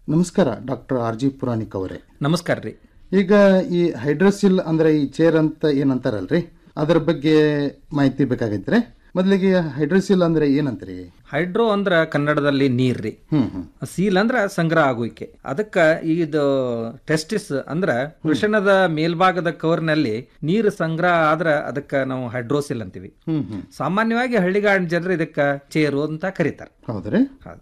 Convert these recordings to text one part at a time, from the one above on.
ನಮಸ್ಕಾರ doctor R G Puranik ಅವರೇ ನಮಸ್ಕಾರ ರೀ ಈಗ ಈ ಹೈಡ್ರೋಸಿಲ್ ಅಂದ್ರೆ ಈ ಚೇರ್ ಅಂತ ಏನಂತಾರಲ್ರಿ ಅದರ ಬಗ್ಗೆ ಮಾಹಿತಿ ಬೇಕಾಗೈತ್ರಿ ಮೊದಲಿಗೆ ಹೈಡ್ರೋಸಿಲ್ ಅಂದ್ರೆ ಏನಂತ್ರಿ ಹೈಡ್ರೋ ಅಂದ್ರ ಕನ್ನಡದಲ್ಲಿ ನೀರ್ ರೀ ಹ್ಮ್ ಹ್ಮ್ ಸೀಲ್ ಅಂದ್ರ ಸಂಗ್ರಹ ಆಗುವಿಕೆ ಅದಕ್ಕ ಇದು ಟೆಸ್ಟಿಸ್ ಅಂದ್ರ ವೃಷಣದ ಮೇಲ್ಭಾಗದ ಕವರ್ನಲ್ಲಿ ನೀರು ಸಂಗ್ರಹ ಆದ್ರ ಅದಕ್ಕ ನಾವು ಹೈಡ್ರೋಸಿಲ್ ಅಂತೀವಿ ಹ್ಮ್ ಹ್ಮ್ ಸಾಮಾನ್ಯವಾಗಿ ಹಳ್ಳಿಗಾಡಿನ ಜನರು ಇದಕ್ಕ ಚೇರು ಅಂತ ಕರೀತಾರೆ ಹೌದ್ರಿ ಹೌದು.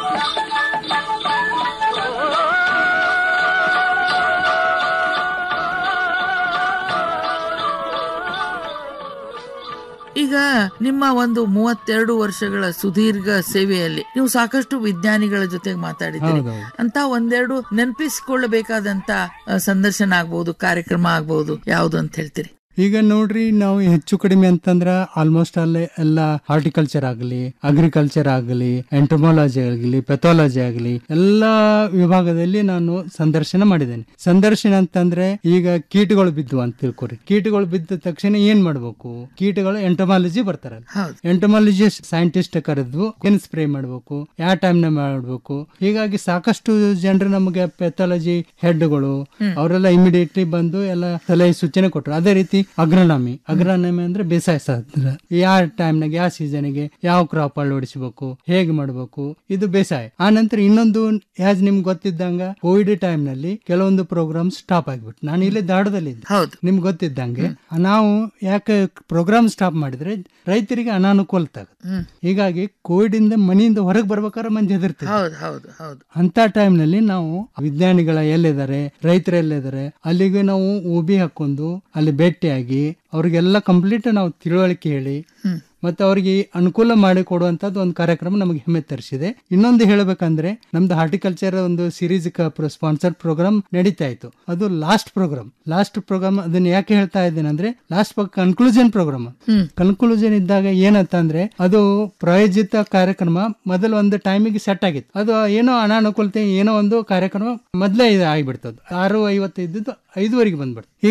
ಈಗ ನಿಮ್ಮ ಒಂದು ಮೂವತ್ತೆರಡು ವರ್ಷಗಳ ಸುದೀರ್ಘ ಸೇವೆಯಲ್ಲಿ ನೀವು ಸಾಕಷ್ಟು ವಿಜ್ಞಾನಿಗಳ ಜೊತೆಗೆ ಮಾತಾಡಿದ್ದೀರಿ ಅಂತ ಒಂದೆರಡು ನೆನಪಿಸಿಕೊಳ್ಳಬೇಕಾದಂತ ಅ, ಸಂದರ್ಶನ ಆಗ್ಬಹುದು ಕಾರ್ಯಕ್ರಮ ಆಗ್ಬಹುದು ಯಾವ್ದು ಅಂತ ಹೇಳ್ತೀರಿ ಈಗ ನೋಡ್ರಿ ನಾವು ಹೆಚ್ಚು ಕಡಿಮೆ ಅಂತಂದ್ರ ಆಲ್ಮೋಸ್ಟ್ ಅಲ್ಲಿ ಎಲ್ಲ ಹಾರ್ಟಿಕಲ್ಚರ್ ಆಗಲಿ ಅಗ್ರಿಕಲ್ಚರ್ ಆಗಲಿ ಎಂಟೊಮಾಲಜಿ ಆಗಲಿ ಪೆಥಾಲಜಿ ಆಗಲಿ ಎಲ್ಲ ವಿಭಾಗದಲ್ಲಿ ನಾನು ಸಂದರ್ಶನ ಮಾಡಿದ್ದೇನೆ ಸಂದರ್ಶನ ಅಂತಂದ್ರೆ ಈಗ ಕೀಟಗಳು ಬಿದ್ದು ಅಂತ ತಿಳ್ಕೊರಿ ಕೀಟಗಳು ಬಿದ್ದ ತಕ್ಷಣ ಏನ್ ಮಾಡ್ಬೇಕು ಕೀಟಗಳು ಎಂಟೊಮಾಲಜಿ ಬರ್ತಾರಲ್ಲ ಹೌದು ಎಂಟೊಮಾಲಜಿ ಸೈಂಟಿಸ್ಟ್ ಕರೆದು ಏನ್ ಸ್ಪ್ರೇ ಮಾಡಬೇಕು ಯಾವ ಟೈಮ್ ನ ಮಾಡಬೇಕು ಹೀಗಾಗಿ ಸಾಕಷ್ಟು ಜನರು ನಮಗೆ ಪೆಥಾಲಜಿ ಹೆಡ್ಗಳು ಅವರೆಲ್ಲ ಇಮಿಡಿಯೇಟ್ಲಿ ಬಂದು ಎಲ್ಲ ಸಲಹೆ ಸೂಚನೆ ಕೊಟ್ಟರು ಅದೇ ರೀತಿ ಅಗ್ರನಾಮಿ ಅಗ್ರನಾಮಿ ಅಂದ್ರೆ ಬೇಸಾಯ ಶಾಸ್ತ್ರ ಯಾವ ಟೈಮ್ನಾಗ ಯಾವ ಸೀಸನ್ಗೆ ಯಾವ ಕ್ರಾಪ್ ಅಳವಡಿಸಬೇಕು ಹೇಗೆ ಮಾಡಬೇಕು ಇದು ಬೇಸಾಯ ಆ ನಂತರ ಇನ್ನೊಂದು ಯಾಸ್ ನಿಮ್ಗೆ ಗೊತ್ತಿದ್ದಂಗ ಕೋವಿಡ್ ಟೈಮ್ ನಲ್ಲಿ ಕೆಲವೊಂದು ಪ್ರೋಗ್ರಾಮ್ ಸ್ಟಾಪ್ ಆಗಿಬಿಟ್ಟು ನಾನು ಇಲ್ಲೇ ದಾಡದಲ್ಲಿ ಹೌದು ನಿಮ್ಗೆ ಗೊತ್ತಿದ್ದಂಗೆ ನಾವು ಯಾಕೆ ಪ್ರೋಗ್ರಾಮ್ ಸ್ಟಾಪ್ ಮಾಡಿದ್ರೆ ರೈತರಿಗೆ ಅನಾನುಕೂಲತೆ ಹ್ಮ್. ಹೀಗಾಗಿ ಕೋವಿಡ್ ಇಂದ ಮನೆಯಿಂದ ಹೊರಗೆ ಬರ್ಬೇಕಾದ್ರೆ ಮಂದಿ ಹೆದರ್ತೀವಿ ಹೌದು ಹೌದು ಹೌದು ಅಂತ time ನಲ್ಲಿ ನಾವು ವಿಜ್ಞಾನಿಗಳ ಎಲ್ಲಿದ್ದಾರೆ ರೈತರು ಎಲ್ಲಿದ್ದಾರೆ ಅಲ್ಲಿಗೆ ನಾವು ಊಬಿ ಹಾಕೊಂಡು ಅಲ್ಲಿ ಭೇಟಿಯಾಗಿ ಅವ್ರಿಗೆಲ್ಲ ಕಂಪ್ಲೀಟ್ ನಾವು ತಿಳುವಳಿಕೆ ಹೇಳಿ ಹ್ಮ್. ಮತ್ತೆ ಅವರಿಗೆ ಅನುಕೂಲ ಮಾಡಿ ಕೊಡುವಂತದ್ದು ಒಂದು ಕಾರ್ಯಕ್ರಮ ನಮಗೆ ಹೆಮ್ಮೆ ತರಿಸಿದೆ ಇನ್ನೊಂದು ಹೇಳಬೇಕಂದ್ರೆ ನಮ್ದು ಹಾರ್ಟಿಕಲ್ಚರ್ ಒಂದು ಸೀರೀಸ್ ಸ್ಪಾನ್ಸರ್ ಪ್ರೋಗ್ರಾಮ್ ನಡೀತಾ ಇತ್ತು ಅದು ಲಾಸ್ಟ್ ಪ್ರೋಗ್ರಾಮ್ ಲಾಸ್ಟ್ ಪ್ರೋಗ್ರಾಮ್ ಅದನ್ನ ಯಾಕೆ ಹೇಳ್ತಾ ಇದ್ದೇನೆ ಅಂದ್ರೆ last conclusion programme hmm. Conclusion ಇದ್ದಾಗ ಏನಂತಂದ್ರೆ ಅದು ಪ್ರಾಯೋಜಿತ ಕಾರ್ಯಕ್ರಮ ಮೊದಲು ಒಂದು ಟೈಮಿಗೆ ಸೆಟ್ ಆಗಿತ್ತು ಅದು ಏನೋ ಅನಾನುಕೂಲತೆ ಏನೋ ಒಂದು ಕಾರ್ಯಕ್ರಮ ಮೊದಲೇ ಇದು ಆಗಿಬಿಡ್ತದೆ ಆರು ಐವತ್ತೈದು ಐದುವರೆಗೆ ಬಂದ್ಬಿಡ್ತು